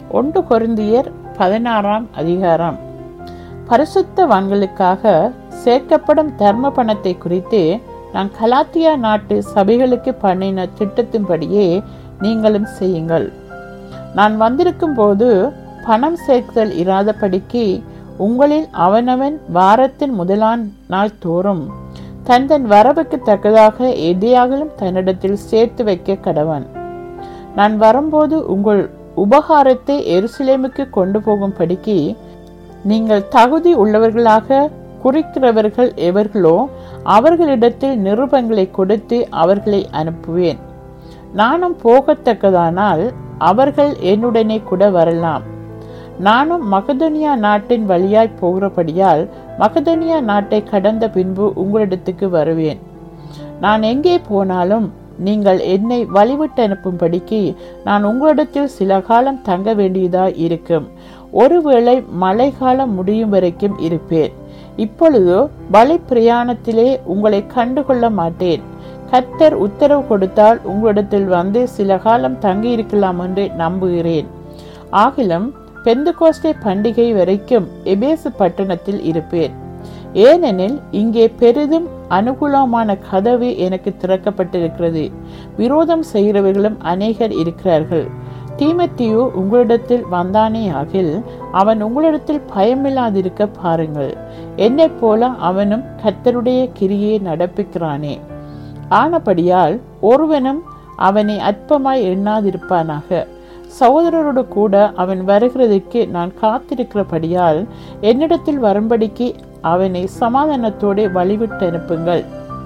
ஒன்று கொரிந்தியர் பதினாறாம் அதிகாரம் பரிசுத்தவான்களுக்காக சேர்க்கப்படும் தர்ம பணத்தை குறித்து நான் கலாத்தியா நாட்டு சபைகளுக்கு பண்ணின திட்டத்தின்படியே நீங்களும் செய்யுங்கள் நான் வந்திருக்கும் போது பணம் சேர்த்தல் இராதபடிக்கு உங்களில் அவனவன் வாரத்தின் முதலாம் நாள் தோறும் தன் தன் வரவுக்கு தக்கதாக எதையாகலும் தன்னிடத்தில் சேர்த்து வைக்க கடவன் நான் வரும்போது உங்கள் உபகாரத்தை எருசலேமுக்கு கொண்டு போகும்படிக்கு நீங்கள் தகுதி உள்ளவர்களாக குறிக்கிறவர்கள் எவர்களோ அவர்களிடத்தில் நிருபங்களை கொடுத்து அவர்களை அனுப்புவேன் நானும் போகத்தக்கதானால் அவர்கள் என்னுடனே கூட வரலாம் நானும் மகதனியா நாட்டின் வழியாய் போகிறபடியால் மகதனியா நாட்டை கடந்த பின்பு உங்களிடத்துக்கு வருவேன் நான் எங்கே போனாலும் நீங்கள் என்னை வழிவிட்டு அனுப்பும்படிக்கு நான் உங்களிடத்தில் சில காலம் தங்க வேண்டியதாய் இருக்கும் ஒருவேளை மழை காலம் முடியும் வரைக்கும் இருப்பேன் இப்பொழுதோ வழி பிரயாணத்திலே உங்களை கண்டுகொள்ள மாட்டேன் கத்தர் உத்தரவு கொடுத்தால் உங்களிடத்தில் வந்து சில காலம் தங்கி இருக்கலாம் என்று நம்புகிறேன் ஆகிலும் பெந்துகோஸ்டே பண்டிகை வரைக்கும் எபேசு பட்டணத்தில் இருப்பேன் ஏனெனில் இங்கே பெரிதும் அனுகூலமான கதவு எனக்கு திறக்கப்பட்டிருக்கிறது விரோதம் செய்கிறவர்களும் அநேகர் இருக்கிறார்கள் தீமத்தியோ உங்களிடத்தில் வந்தானே ஆகில் அவன் உங்களிடத்தில் பயமில்லாதிருக்க பாருங்கள் என்னைப் போல அவனும் கத்தருடைய கிரியை நடப்பிக்கிறானே ஆனபடியால் ஒருவனும் அவனை அற்பமாய் எண்ணாதிருப்பானாக சகோதரரோடு கூட அவன் வருகிறதுக்கு நான் காத்திருக்கிறபடியால் என்னிடத்தில் வரும்படிக்கு அவனை சமாதானத்தோடு வழிவிட்டு அனுப்புங்கள்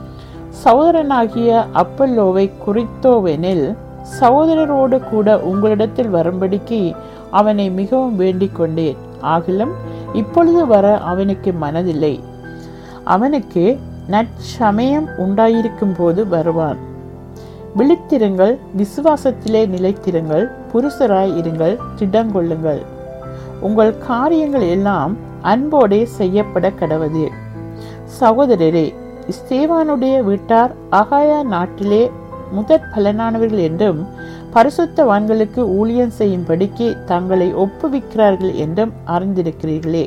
சகோதரனாகிய அப்பல்லோவை குறித்தோவெனில் சகோதரரோடு கூட உங்களிடத்தில் வரும்படிக்கு அவனை மிகவும் வேண்டிக் கொண்டேன் ஆகிலும் இப்பொழுது வர அவனுக்கு மனதில்லை அவனுக்கு நற்சமயம் உண்டாயிருக்கும் போது வருவான் விழித்திருங்கள் விசுவாசத்திலே நிலைத்திருங்கள் புருஷராய் இருங்கள் திடங்கொள்ளுங்கள் உங்கள் காரியங்கள் எல்லாம் அன்போடே செய்யப்பட கடவது சகோதரரே ஸ்தேவானுடைய வீட்டார் அகாயா நாட்டிலே முதற் பலனானவர்கள் என்றும் பரிசுத்தவான்களுக்கு ஊழியம் செய்யும்படிக்கு தங்களை ஒப்புவிக்கிறார்கள் என்றும் அறிந்திருக்கிறீர்களே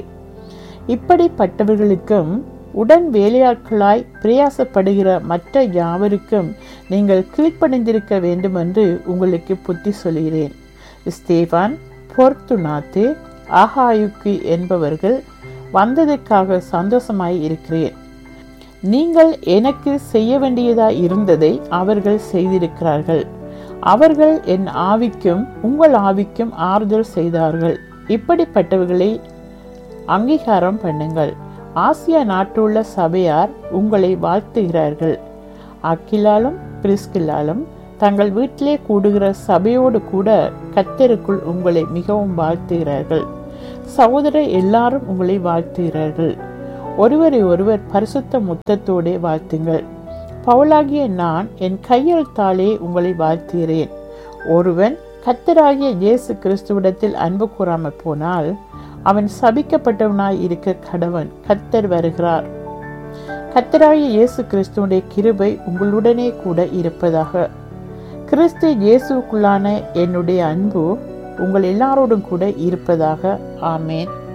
இப்படிப்பட்டவர்களுக்கும் உடன் வேலையாட்களாய் பிரயாசப்படுகிற மற்ற யாவருக்கும் நீங்கள் கீழ்ப்படைந்திருக்க வேண்டும் என்று உங்களுக்கு புத்தி சொல்கிறேன் ஸ்தேவான் பொர்த்துநாத்து ஆகாயுக்கு என்பவர்கள் வந்ததற்காக சந்தோஷமாய் இருக்கிறேன் நீங்கள் எனக்கு செய்ய வேண்டியதாய் இருந்ததை அவர்கள் செய்திருக்கிறார்கள் அவர்கள் என் ஆவிக்கும் உங்கள் ஆவிக்கும் ஆறுதல் செய்தார்கள் இப்படிப்பட்டவர்களை அங்கீகாரம் பண்ணுங்கள் ஆசியா நாட்டுள்ள சபையார் உங்களை வாழ்த்துகிறார்கள் அக்கிலாலும் பிரிஸ்கிலாலும் தங்கள் வீட்டிலே கூடுகிற சபையோடு கூட கத்தருக்குள் உங்களை மிகவும் வாழ்த்துகிறார்கள் சகோதரர் எல்லாரும் உங்களை வாழ்த்துகிறார்கள் ஒருவரை ஒருவர் பரிசுத்த முத்தத்தோடே வாழ்த்துங்கள் பவுலாகிய நான் என் கையெழுத்தாலே உங்களை வாழ்த்துகிறேன் ஒருவன் கத்தராகிய இயேசு கிறிஸ்துவிடத்தில் அன்பு கூறாமல் போனால் அவன் சபிக்கப்பட்டவனாய் இருக்க கடவன் கத்தர் வருகிறார் கத்தராகிய இயேசு கிறிஸ்துவுடைய கிருபை உங்களுடனே கூட இருப்பதாக கிறிஸ்து இயேசுக்குள்ளான என்னுடைய அன்பு உங்கள் எல்லாரோடும் கூட இருப்பதாக ஆமேன்